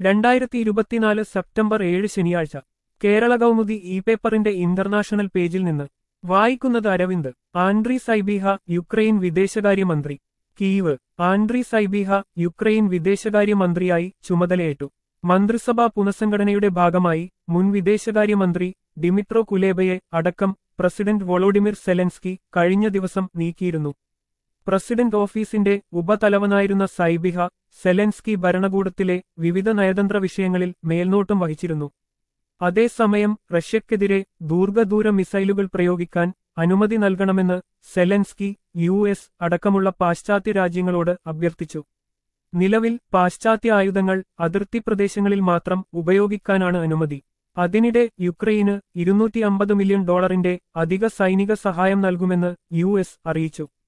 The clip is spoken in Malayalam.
രണ്ടായിരത്തി ഇരുപത്തിനാല് സെപ്റ്റംബർ ഏഴ് ശനിയാഴ്ച കേരള കൗമുദി ഇ പേപ്പറിന്റെ ഇന്റർനാഷണൽ പേജിൽ നിന്ന് വായിക്കുന്നത് അരവിന്ദ് ആൻഡ്രി സൈബീഹ യുക്രൈൻ വിദേശകാര്യമന്ത്രി കീവ് ആൻഡ്രി സൈബീഹ യുക്രൈൻ വിദേശകാര്യമന്ത്രിയായി ചുമതലയേറ്റു മന്ത്രിസഭാ പുനഃസംഘടനയുടെ ഭാഗമായി മുൻ വിദേശകാര്യമന്ത്രി ഡിമിട്രോ കുലേബയെ അടക്കം പ്രസിഡന്റ് വൊളോഡിമിർ സെലൻസ്കി കഴിഞ്ഞ ദിവസം നീക്കിയിരുന്നു പ്രസിഡന്റ് ഓഫീസിന്റെ ഉപതലവനായിരുന്ന സൈബിഹ സെലൻസ്കി ഭരണകൂടത്തിലെ വിവിധ നയതന്ത്ര വിഷയങ്ങളിൽ മേൽനോട്ടം വഹിച്ചിരുന്നു അതേസമയം റഷ്യക്കെതിരെ ദീർഘദൂര മിസൈലുകൾ പ്രയോഗിക്കാൻ അനുമതി നൽകണമെന്ന് സെലൻസ്കി യു എസ് അടക്കമുള്ള പാശ്ചാത്യ രാജ്യങ്ങളോട് അഭ്യർത്ഥിച്ചു നിലവിൽ പാശ്ചാത്യ ആയുധങ്ങൾ അതിർത്തി പ്രദേശങ്ങളിൽ മാത്രം ഉപയോഗിക്കാനാണ് അനുമതി അതിനിടെ യുക്രൈന് ഇരുന്നൂറ്റി അമ്പത് മില്യൺ ഡോളറിന്റെ അധിക സൈനിക സഹായം നൽകുമെന്ന് യു എസ് അറിയിച്ചു